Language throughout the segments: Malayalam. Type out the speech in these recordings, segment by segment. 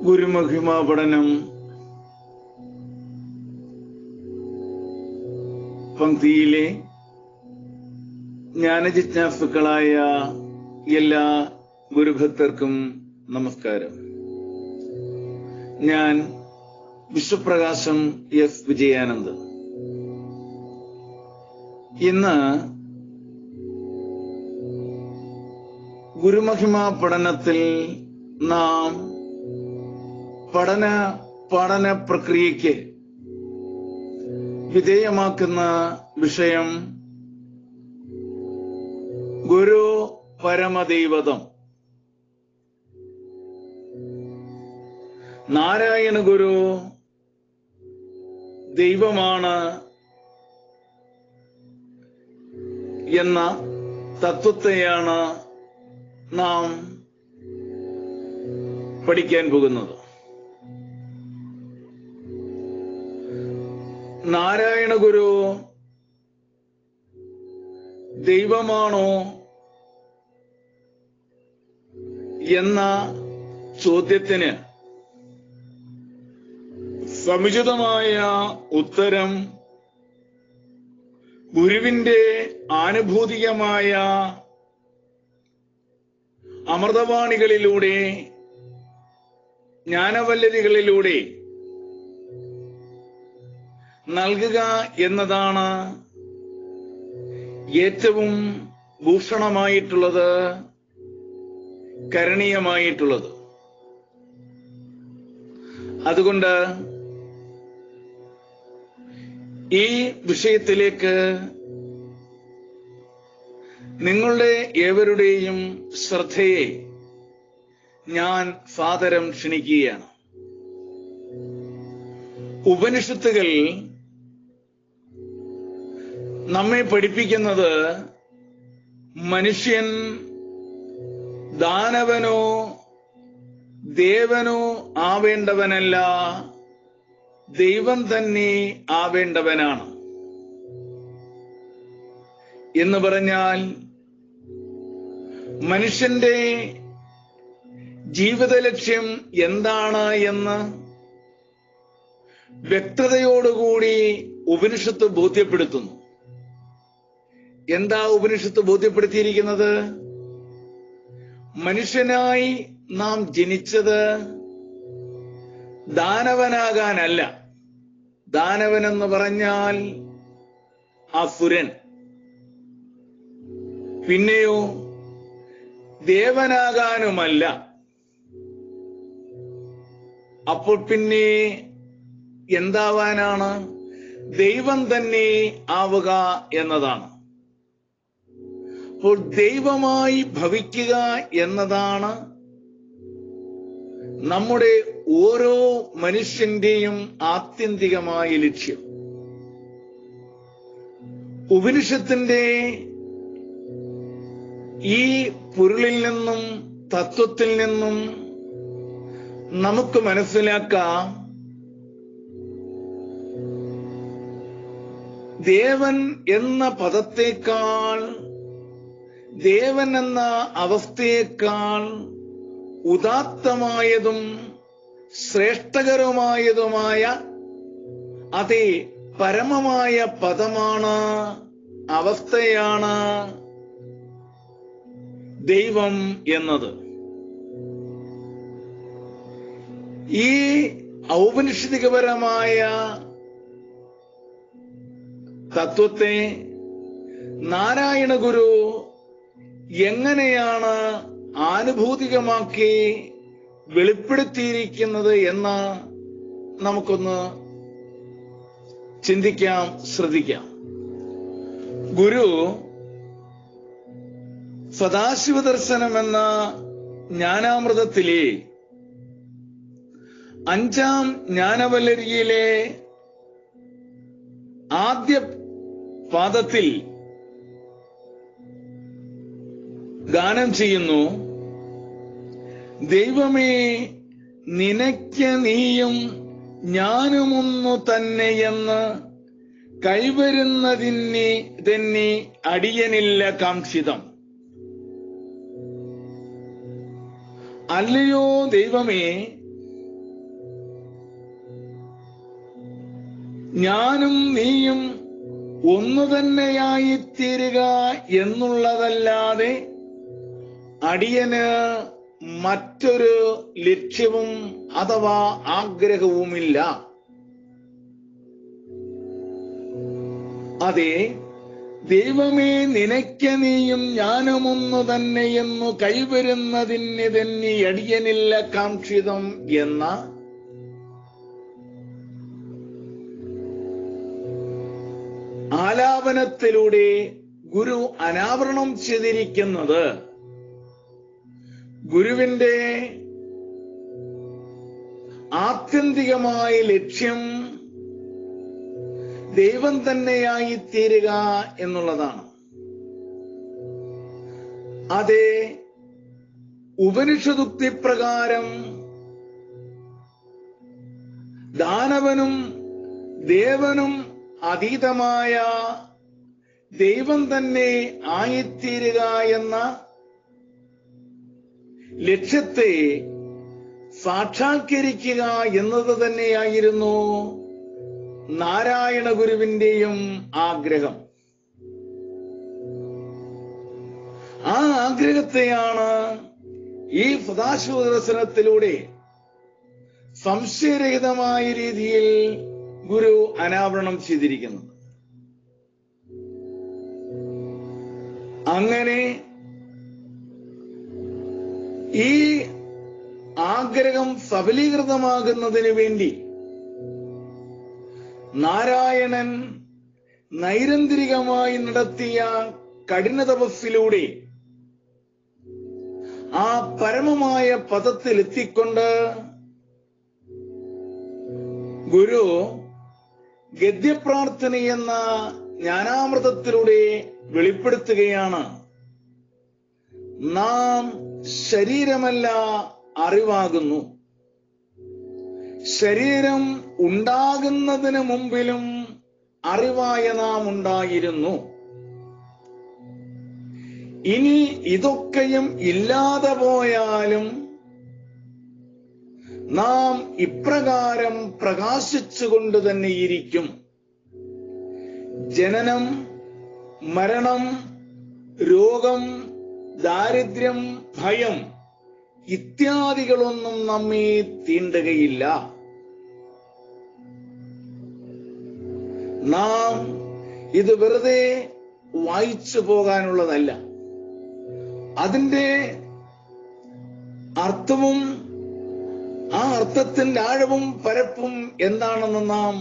ഗുരുമഹിമ പഠനം പങ്ക്തിയിലെ ജ്ഞാനജിജ്ഞാസുക്കളായ എല്ലാ ഗുരുഭക്തർക്കും നമസ്കാരം ഞാൻ വിശ്വപ്രകാശം എസ് വിജയാനന്ദ് ഇന്ന് ഗുരുമഹിമ പഠനത്തിൽ നാം പഠന പഠന പ്രക്രിയയ്ക്ക് വിധേയമാക്കുന്ന വിഷയം ഗുരു പരമദൈവതം നാരായണ ഗുരു ദൈവമാണ് എന്ന തത്വത്തെയാണ് നാം പഠിക്കാൻ പോകുന്നത് നാരായണ ഗുരു ദൈവമാണോ എന്ന ചോദ്യത്തിന് സമുചിതമായ ഉത്തരം ഗുരുവിന്റെ ആനുഭൂതികമായ അമൃതവാണികളിലൂടെ ജ്ഞാനവല്ലരികളിലൂടെ നൽകുക എന്നതാണ് ഏറ്റവും ഭൂഷണമായിട്ടുള്ളത് കരണീയമായിട്ടുള്ളത് അതുകൊണ്ട് ഈ വിഷയത്തിലേക്ക് നിങ്ങളുടെ ഏവരുടെയും ശ്രദ്ധയെ ഞാൻ സാദരം ക്ഷണിക്കുകയാണ് ഉപനിഷത്തുകൾ നമ്മെ പഠിപ്പിക്കുന്നത് മനുഷ്യൻ ദാനവനോ ദേവനോ ആവേണ്ടവനല്ല ദൈവം തന്നെ ആവേണ്ടവനാണ് എന്ന് പറഞ്ഞാൽ മനുഷ്യന്റെ ജീവിത ലക്ഷ്യം എന്താണ് എന്ന് വ്യക്തതയോടുകൂടി ഉപനിഷത്ത് ബോധ്യപ്പെടുത്തുന്നു എന്താ ഉപനിഷത്ത് ബോധ്യപ്പെടുത്തിയിരിക്കുന്നത് മനുഷ്യനായി നാം ജനിച്ചത് ദാനവനാകാനല്ല ദാനവൻ എന്ന് പറഞ്ഞാൽ അസുരൻ പിന്നെയോ ദേവനാകാനുമല്ല അപ്പോൾ പിന്നെ എന്താവാനാണ് ദൈവം തന്നെ ആവുക എന്നതാണ് അപ്പോൾ ദൈവമായി ഭവിക്കുക എന്നതാണ് നമ്മുടെ ഓരോ മനുഷ്യന്റെയും ആത്യന്തികമായ ലക്ഷ്യം ഉപനിഷത്തിന്റെ ഈ പൊരുളിൽ നിന്നും തത്വത്തിൽ നിന്നും നമുക്ക് മനസ്സിലാക്കാം ദേവൻ എന്ന പദത്തേക്കാൾ ദേവൻ എന്ന അവസ്ഥയേക്കാൾ ഉദാത്തമായതും ശ്രേഷ്ഠകരമായതുമായ അതേ പരമമായ പദമാണ് അവസ്ഥയാണ് ദൈവം എന്നത് ഈ ഔപനിഷദികപരമായ തത്വത്തെ നാരായണ ഗുരു എങ്ങനെയാണ് ആനുഭൂതികമാക്കി വെളിപ്പെടുത്തിയിരിക്കുന്നത് എന്ന് നമുക്കൊന്ന് ചിന്തിക്കാം ശ്രദ്ധിക്കാം ഗുരു സദാശിവ ദർശനം എന്ന ജ്ഞാനാമൃതത്തിലെ അഞ്ചാം ജ്ഞാനവല്ലരിയിലെ ആദ്യ പാദത്തിൽ ഗാനം ചെയ്യുന്നു ദൈവമേ നിനയ്ക്ക് നീയും ഞാനുമൊന്നു തന്നെയെന്ന് കൈവരുന്നതിന് തന്നെ അടിയനില്ല കാംക്ഷിതം അല്ലയോ ദൈവമേ ഞാനും നീയും ഒന്നു തന്നെയായി തീരുക എന്നുള്ളതല്ലാതെ അടിയന് മറ്റൊരു ലക്ഷ്യവും അഥവാ ആഗ്രഹവുമില്ല അതെ ദൈവമേ നിനയ്ക്ക് നീയും ഞാനുമൊന്നു തന്നെയെന്നു കൈവരുന്നതിന് തന്നെ അടിയനില്ല കാക്ഷിതം എന്ന ആലാപനത്തിലൂടെ ഗുരു അനാവരണം ചെയ്തിരിക്കുന്നത് ഗുരുവിന്റെ ആത്യന്തികമായ ലക്ഷ്യം ദൈവം തന്നെയായി തീരുക എന്നുള്ളതാണ് അതെ ഉപനിഷദുക്തി പ്രകാരം ദാനവനും ദേവനും അതീതമായ ദൈവം തന്നെ ആയിത്തീരുക എന്ന ലക്ഷ്യത്തെ സാക്ഷാത്കരിക്കുക എന്നത് തന്നെയായിരുന്നു നാരായണ ഗുരുവിന്റെയും ആഗ്രഹം ആ ആഗ്രഹത്തെയാണ് ഈ സദാശിവ ദർശനത്തിലൂടെ സംശയരഹിതമായ രീതിയിൽ ഗുരു അനാവരണം ചെയ്തിരിക്കുന്നത് അങ്ങനെ ഈ ആഗ്രഹം സഫലീകൃതമാകുന്നതിന് വേണ്ടി നാരായണൻ നൈരന്തരികമായി നടത്തിയ കഠിന തപസ്സിലൂടെ ആ പരമമായ പദത്തിൽ എത്തിക്കൊണ്ട് ഗുരു ഗദ്യപ്രാർത്ഥന എന്ന ജ്ഞാനാമൃതത്തിലൂടെ വെളിപ്പെടുത്തുകയാണ് നാം ശരീരമല്ല അറിവാകുന്നു ശരീരം ഉണ്ടാകുന്നതിന് മുമ്പിലും അറിവായ നാം ഉണ്ടായിരുന്നു ഇനി ഇതൊക്കെയും ഇല്ലാതെ പോയാലും നാം ഇപ്രകാരം പ്രകാശിച്ചുകൊണ്ട് തന്നെ ഇരിക്കും ജനനം മരണം രോഗം ദാരിദ്ര്യം ഭയം ഇത്യാദികളൊന്നും നമ്മെ തീണ്ടുകയില്ല നാം ഇത് വെറുതെ വായിച്ചു പോകാനുള്ളതല്ല അതിന്റെ അർത്ഥവും ആ അർത്ഥത്തിന്റെ ആഴവും പരപ്പും എന്താണെന്ന് നാം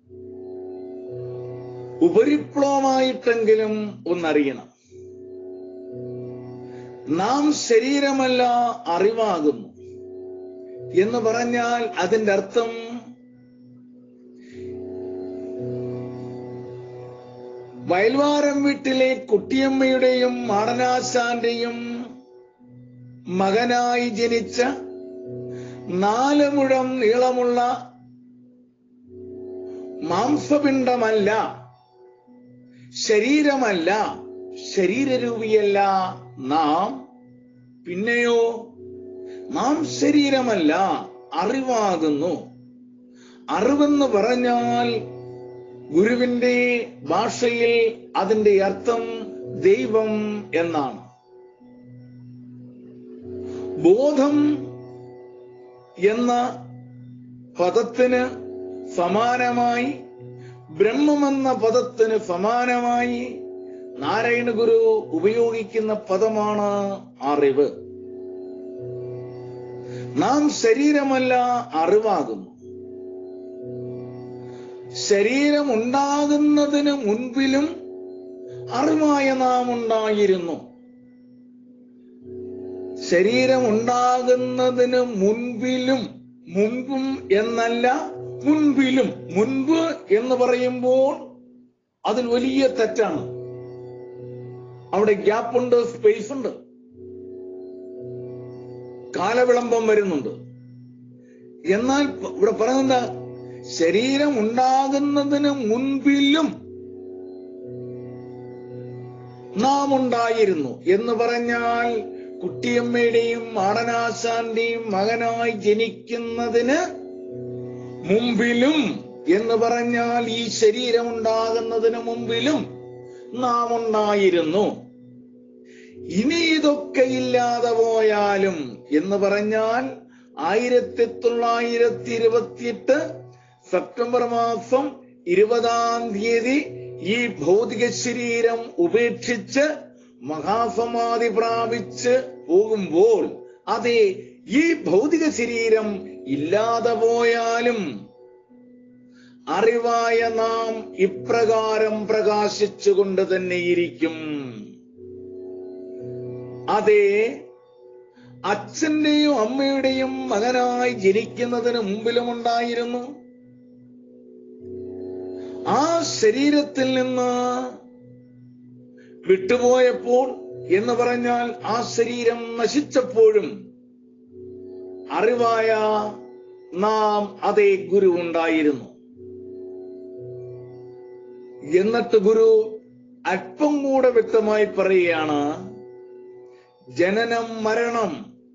ഉപരിപ്ലവമായിട്ടെങ്കിലും ഒന്നറിയണം നാം ശരീരമല്ല അറിവാകുന്നു എന്ന് പറഞ്ഞാൽ അതിന്റെ അർത്ഥം വയൽവാരം വീട്ടിലെ കുട്ടിയമ്മയുടെയും മാടനാശാന്റെയും മകനായി ജനിച്ച നാല് മുഴം നീളമുള്ള മാംസപിണ്ഡമല്ല ശരീരമല്ല ശരീരരൂപിയല്ല നാം പിന്നെയോ നാം ശരീരമല്ല അറിവാകുന്നു അറിവെന്ന് പറഞ്ഞാൽ ഗുരുവിന്റെ ഭാഷയിൽ അതിന്റെ അർത്ഥം ദൈവം എന്നാണ് ബോധം എന്ന പദത്തിന് സമാനമായി ബ്രഹ്മമെന്ന പദത്തിന് സമാനമായി നാരായണ ഗുരു ഉപയോഗിക്കുന്ന പദമാണ് അറിവ് നാം ശരീരമല്ല അറിവാകുന്നു ശരീരം ഉണ്ടാകുന്നതിന് മുൻപിലും അറിവായ നാം ഉണ്ടായിരുന്നു ശരീരം ഉണ്ടാകുന്നതിന് മുൻപിലും മുൻപും എന്നല്ല മുൻപിലും മുൻപ് എന്ന് പറയുമ്പോൾ അതിൽ വലിയ തെറ്റാണ് അവിടെ ഗ്യാപ്പ് ഉണ്ട് സ്പേസ് ഉണ്ട് കാലവിളംബം വരുന്നുണ്ട് എന്നാൽ പ- ഇവിടെ പറയുന്നത് ശരീരം ഉണ്ടാകുന്നതിന് മുൻപിലും നാം ഉണ്ടായിരുന്നു എന്ന് പറഞ്ഞാൽ കുട്ടിയമ്മയുടെയും മാടനാശാന്റെയും മകനായി ജനിക്കുന്നതിന് മുമ്പിലും എന്ന് പറഞ്ഞാൽ ഈ ശരീരം ഉണ്ടാകുന്നതിന് മുമ്പിലും നാം ഉണ്ടായിരുന്നു ഇനി ഇതൊക്കെ ഇല്ലാതെ പോയാലും എന്ന് പറഞ്ഞാൽ ആയിരത്തി തൊള്ളായിരത്തി ഇരുപത്തിയെട്ട് സെപ്റ്റംബർ മാസം ഇരുപതാം തീയതി ഈ ഭൗതിക ശരീരം ഉപേക്ഷിച്ച് മഹാസമാധി പ്രാപിച്ച് പോകുമ്പോൾ അതെ ഈ ഭൗതിക ശരീരം ഇല്ലാതെ പോയാലും അറിവായ നാം ഇപ്രകാരം പ്രകാശിച്ചുകൊണ്ട് തന്നെയിരിക്കും അതെ അച്ഛന്റെയും അമ്മയുടെയും മകനായി ജനിക്കുന്നതിന് മുമ്പിലും ഉണ്ടായിരുന്നു ആ ശരീരത്തിൽ നിന്ന് വിട്ടുപോയപ്പോൾ എന്ന് പറഞ്ഞാൽ ആ ശരീരം നശിച്ചപ്പോഴും അറിവായ നാം അതേ ഗുരു ഉണ്ടായിരുന്നു എന്നിട്ട് ഗുരു അല്പം കൂടെ വ്യക്തമായി പറയുകയാണ് ജനനം മരണം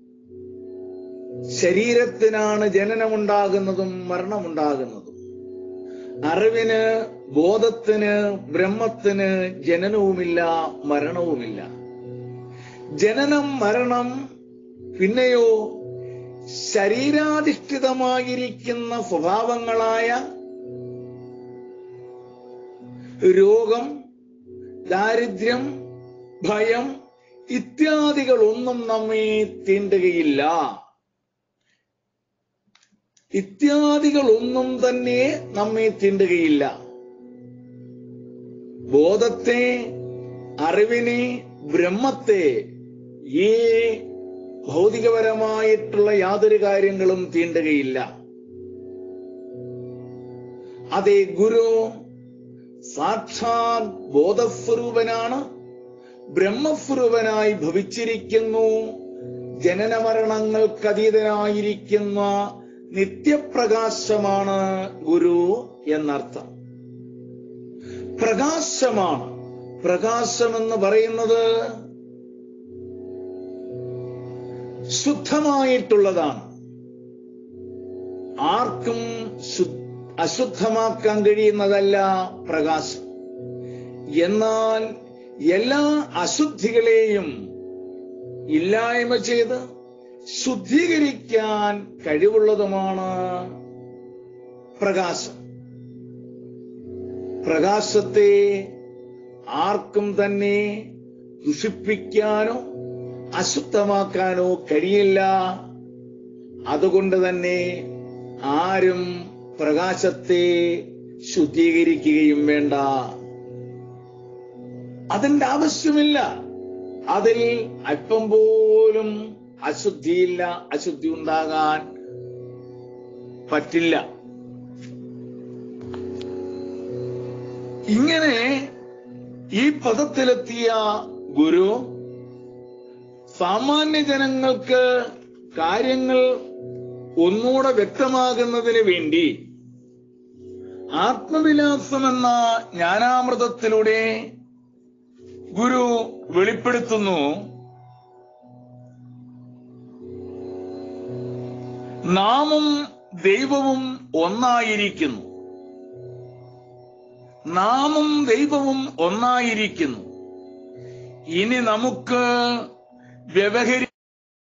ശരീരത്തിനാണ് ജനനമുണ്ടാകുന്നതും മരണമുണ്ടാകുന്നതും അറിവിന് ബോധത്തിന് ബ്രഹ്മത്തിന് ജനനവുമില്ല മരണവുമില്ല ജനനം മരണം പിന്നെയോ ശരീരാധിഷ്ഠിതമായിരിക്കുന്ന സ്വഭാവങ്ങളായ രോഗം ദാരിദ്ര്യം ഭയം ഇത്യാദികളൊന്നും നമ്മെ തീണ്ടുകയില്ല ഇത്യാദികളൊന്നും തന്നെ നമ്മെ തീണ്ടുകയില്ല ബോധത്തെ അറിവിനെ ബ്രഹ്മത്തെ ഈ ഭൗതികപരമായിട്ടുള്ള യാതൊരു കാര്യങ്ങളും തീണ്ടുകയില്ല അതെ ഗുരു സാക്ഷാത് ബോധസ്വരൂപനാണ് ബ്രഹ്മസ്വരൂപനായി ഭവിച്ചിരിക്കുന്നു ജനനമരണങ്ങൾക്കതീതനായിരിക്കുന്ന നിത്യപ്രകാശമാണ് ഗുരു എന്നർത്ഥം പ്രകാശമാണ് പ്രകാശമെന്ന് പറയുന്നത് ശുദ്ധമായിട്ടുള്ളതാണ് ആർക്കും അശുദ്ധമാക്കാൻ കഴിയുന്നതല്ല പ്രകാശം എന്നാൽ എല്ലാ അശുദ്ധികളെയും ഇല്ലായ്മ ചെയ്ത് ശുദ്ധീകരിക്കാൻ കഴിവുള്ളതുമാണ് പ്രകാശം പ്രകാശത്തെ ആർക്കും തന്നെ ദുഷിപ്പിക്കാനോ അശുദ്ധമാക്കാനോ കഴിയില്ല അതുകൊണ്ട് തന്നെ ആരും പ്രകാശത്തെ ശുദ്ധീകരിക്കുകയും വേണ്ട അതിന്റെ ആവശ്യമില്ല അതിൽ അല്പം പോലും അശുദ്ധിയില്ല അശുദ്ധി ഉണ്ടാകാൻ പറ്റില്ല ഇങ്ങനെ ഈ പദത്തിലെത്തിയ ഗുരു സാമാന്യ ജനങ്ങൾക്ക് കാര്യങ്ങൾ ഒന്നുകൂടെ വ്യക്തമാകുന്നതിന് വേണ്ടി ആത്മവിലാസം എന്ന ജ്ഞാനാമൃതത്തിലൂടെ ഗുരു വെളിപ്പെടുത്തുന്നു നാമും ദൈവവും ഒന്നായിരിക്കുന്നു നാമും ദൈവവും ഒന്നായിരിക്കുന്നു ഇനി നമുക്ക് വ്യവഹരി